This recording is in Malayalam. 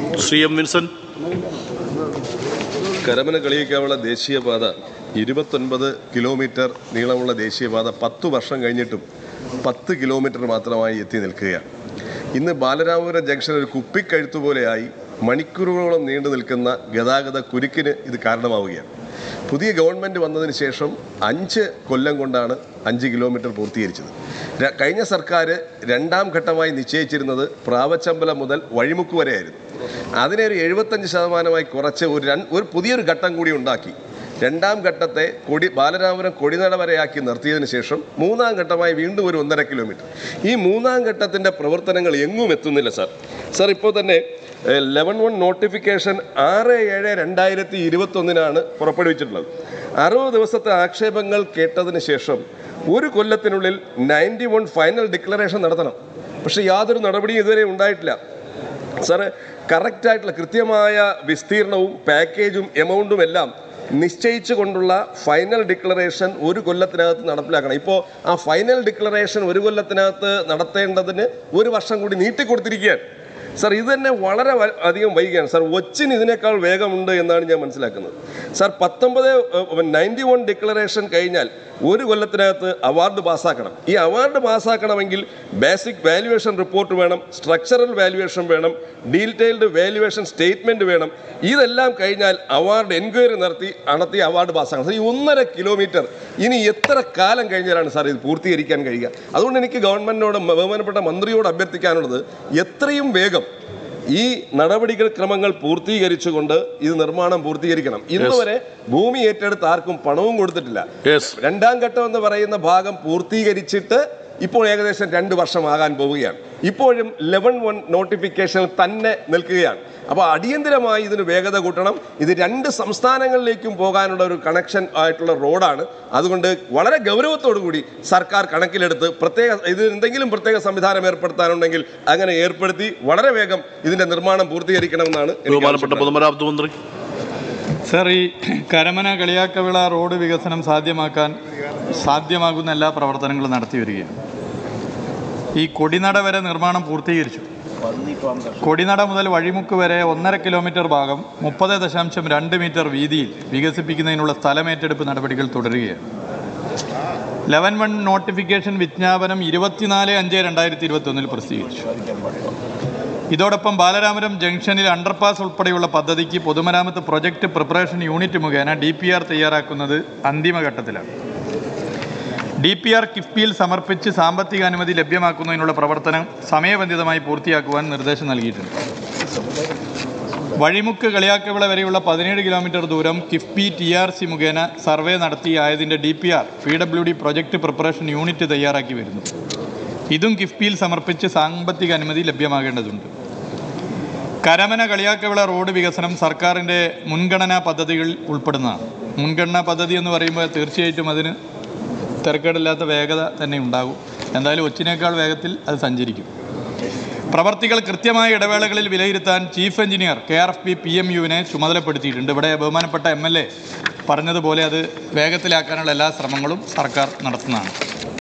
ശ്രീ എം വിൻസെന്റ് കരമന കളിയിക്കാവുള്ള ദേശീയപാത ഇരുപത്തൊൻപത് കിലോമീറ്റർ നീളമുള്ള ദേശീയപാത പത്ത് വർഷം കഴിഞ്ഞിട്ടും പത്ത് കിലോമീറ്റർ മാത്രമായി എത്തി നിൽക്കുകയാണ് ഇന്ന് ബാലരാമപുരം ജംഗ്ഷൻ ഒരു കുപ്പിക്കഴുത്തു പോലെയായി മണിക്കൂറുകളോളം നീണ്ടു നിൽക്കുന്ന ഗതാഗത കുരുക്കിന് ഇത് കാരണമാവുകയാണ് പുതിയ ഗവൺമെൻറ് വന്നതിന് ശേഷം അഞ്ച് കൊല്ലം കൊണ്ടാണ് അഞ്ച് കിലോമീറ്റർ പൂർത്തീകരിച്ചത് ര- കഴിഞ്ഞ സർക്കാർ രണ്ടാം ഘട്ടമായി നിശ്ചയിച്ചിരുന്നത് പ്രാവച്ചമ്പലം മുതൽ വഴിമുക്ക് വരെയായിരുന്നു അതിനെ ഒരു എഴുപത്തഞ്ച് ശതമാനമായി കുറച്ച് ഒരു രൺ- ഒരു പുതിയൊരു ഘട്ടം കൂടി ഉണ്ടാക്കി രണ്ടാം ഘട്ടത്തെ കൊടി ബാലരാമപുരം കൊടിനട വരെയാക്കി നിർത്തിയതിന് ശേഷം മൂന്നാം ഘട്ടമായി വീണ്ടും ഒരു ഒന്നര കിലോമീറ്റർ ഈ മൂന്നാം ഘട്ടത്തിൻ്റെ പ്രവർത്തനങ്ങൾ എങ്ങും എത്തുന്നില്ല സാർ സാർ ഇപ്പോൾ തന്നെ ലെവൻ വൺ നോട്ടിഫിക്കേഷൻ ആറ് ഏഴ് രണ്ടായിരത്തി ഇരുപത്തൊന്നിനാണ് പുറപ്പെടുവിച്ചിട്ടുള്ളത് അറുപത് ദിവസത്തെ ആക്ഷേപങ്ങൾ കേട്ടതിന് ശേഷം ഒരു കൊല്ലത്തിനുള്ളിൽ നയൻറ്റി വൺ ഫൈനൽ ഡിക്ലറേഷൻ നടത്തണം പക്ഷേ യാതൊരു നടപടിയും ഇതുവരെ ഉണ്ടായിട്ടില്ല സാറ് കറക്റ്റായിട്ടുള്ള കൃത്യമായ വിസ്തീർണവും പാക്കേജും എമൗണ്ടും എല്ലാം നിശ്ചയിച്ചു കൊണ്ടുള്ള ഫൈനൽ ഡിക്ലറേഷൻ ഒരു കൊല്ലത്തിനകത്ത് നടപ്പിലാക്കണം ഇപ്പോൾ ആ ഫൈനൽ ഡിക്ലറേഷൻ ഒരു കൊല്ലത്തിനകത്ത് നടത്തേണ്ടതിന് ഒരു വർഷം കൂടി നീട്ടിക്കൊടുത്തിരിക്കുകയാണ് സാർ ഇത് തന്നെ വളരെ വ- അധികം വൈകിയാണ് സാർ ഒച്ചിന് ഇതിനേക്കാൾ വേഗമുണ്ട് എന്നാണ് ഞാൻ മനസ്സിലാക്കുന്നത് സാർ പത്തൊമ്പത് നയൻറ്റി വൺ ഡിക്ലറേഷൻ കഴിഞ്ഞാൽ ഒരു കൊല്ലത്തിനകത്ത് അവാർഡ് പാസ്സാക്കണം ഈ അവാർഡ് പാസ്സാക്കണമെങ്കിൽ ബേസിക് വാല്യുവേഷൻ റിപ്പോർട്ട് വേണം സ്ട്രക്ചറൽ വാല്യുവേഷൻ വേണം ഡീറ്റെയിൽഡ് വാല്യുവേഷൻ സ്റ്റേറ്റ്മെൻറ്റ് വേണം ഇതെല്ലാം കഴിഞ്ഞാൽ അവാർഡ് എൻക്വയറി നടത്തി നടത്തി അവാർഡ് പാസ്സാക്കണം സാർ ഈ ഒന്നര കിലോമീറ്റർ ഇനി എത്ര കാലം കഴിഞ്ഞാലാണ് സാർ ഇത് പൂർത്തീകരിക്കാൻ കഴിയുക അതുകൊണ്ട് എനിക്ക് ഗവൺമെൻറ്റിനോട് ബഹുമാനപ്പെട്ട മന്ത്രിയോട് അഭ്യർത്ഥിക്കാനുള്ളത് എത്രയും വേഗം ഈ നടപടികൾ ക്രമങ്ങൾ പൂർത്തീകരിച്ചുകൊണ്ട് ഇത് നിർമ്മാണം പൂർത്തീകരിക്കണം ഇന്ന് വരെ ഭൂമി ഏറ്റെടുത്ത് ആർക്കും പണവും കൊടുത്തിട്ടില്ല യെസ് രണ്ടാം ഘട്ടം എന്ന് പറയുന്ന ഭാഗം പൂർത്തീകരിച്ചിട്ട് ഇപ്പോൾ ഏകദേശം രണ്ട് വർഷമാകാൻ പോവുകയാണ് ഇപ്പോഴും ലെവൻ വൺ നോട്ടിഫിക്കേഷനിൽ തന്നെ നിൽക്കുകയാണ് അപ്പോൾ അടിയന്തരമായി ഇതിന് വേഗത കൂട്ടണം ഇത് രണ്ട് സംസ്ഥാനങ്ങളിലേക്കും പോകാനുള്ള ഒരു കണക്ഷൻ ആയിട്ടുള്ള റോഡാണ് അതുകൊണ്ട് വളരെ ഗൗരവത്തോടു കൂടി സർക്കാർ കണക്കിലെടുത്ത് പ്രത്യേക ഇത് എന്തെങ്കിലും പ്രത്യേക സംവിധാനം ഏർപ്പെടുത്താനുണ്ടെങ്കിൽ അങ്ങനെ ഏർപ്പെടുത്തി വളരെ വേഗം ഇതിന്റെ നിർമ്മാണം പൂർത്തീകരിക്കണമെന്നാണ് എനിക്ക് ബഹുമാനപ്പെട്ട പൊതുമരാമത്ത് മന്ത്രി സർ ഈ കരമന കളിയാക്കവിള റോഡ് വികസനം സാധ്യമാക്കാൻ സാധ്യമാകുന്ന എല്ലാ പ്രവർത്തനങ്ങളും നടത്തി വരികയാണ് ഈ കൊടിനട വരെ നിർമ്മാണം പൂർത്തീകരിച്ചു കൊടിനട മുതൽ വഴിമുക്ക് വരെ ഒന്നര കിലോമീറ്റർ ഭാഗം മുപ്പത് ദശാംശം രണ്ട് മീറ്റർ വീതിയിൽ വികസിപ്പിക്കുന്നതിനുള്ള സ്ഥലമേറ്റെടുപ്പ് നടപടികൾ തുടരുകയാണ് ലെവൻ വൺ നോട്ടിഫിക്കേഷൻ വിജ്ഞാപനം ഇരുപത്തിനാല് അഞ്ച് രണ്ടായിരത്തി ഇരുപത്തൊന്നിൽ പ്രസിദ്ധീകരിച്ചു ഇതോടൊപ്പം ബാലരാമപുരം ജംഗ്ഷനിൽ അണ്ടർപാസ് ഉൾപ്പെടെയുള്ള പദ്ധതിക്ക് പൊതുമരാമത്ത് പ്രൊജക്ട് പ്രിപ്പറേഷൻ യൂണിറ്റ് മുഖേന ഡി പി ആർ തയ്യാറാക്കുന്നത് അന്തിമഘട്ടത്തിലാണ് ഡി പി ആർ കിഫ്ബിയിൽ സമർപ്പിച്ച് സാമ്പത്തിക അനുമതി ലഭ്യമാക്കുന്നതിനുള്ള പ്രവർത്തനം സമയബന്ധിതമായി പൂർത്തിയാക്കുവാൻ നിർദ്ദേശം നൽകിയിട്ടുണ്ട് വഴിമുക്ക് കളിയാക്കവിള വരെയുള്ള പതിനേഴ് കിലോമീറ്റർ ദൂരം കിഫ്ബി ടി ആർ സി മുഖേന സർവേ നടത്തി ആയതിൻ്റെ D P R P W D project preparation unit തയ്യാറാക്കി വരുന്നു ഇതും കിഫ്ബിയിൽ സമർപ്പിച്ച് സാമ്പത്തിക അനുമതി ലഭ്യമാകേണ്ടതുണ്ട് കരമന കളിയാക്കവിള റോഡ് വികസനം സർക്കാരിൻ്റെ മുൻഗണനാ പദ്ധതികളിൽ ഉൾപ്പെടുന്നതാണ് മുൻഗണനാ പദ്ധതി എന്ന് പറയുമ്പോൾ തീർച്ചയായിട്ടും അതിന് തിരക്കേടില്ലാത്ത വേഗത തന്നെ ഉണ്ടാകും എന്തായാലും ഒച്ചിനേക്കാൾ വേഗത്തിൽ അത് സഞ്ചരിക്കും പ്രവർത്തികൾ കൃത്യമായ ഇടവേളകളിൽ വിലയിരുത്താൻ chief engineer K R F B P M യുവിനെ ചുമതലപ്പെടുത്തിയിട്ടുണ്ട് ഇവിടെ ബഹുമാനപ്പെട്ട എം എൽ എ പറഞ്ഞതുപോലെ അത് വേഗത്തിലാക്കാനുള്ള എല്ലാ ശ്രമങ്ങളും സർക്കാർ നടത്തുന്നതാണ്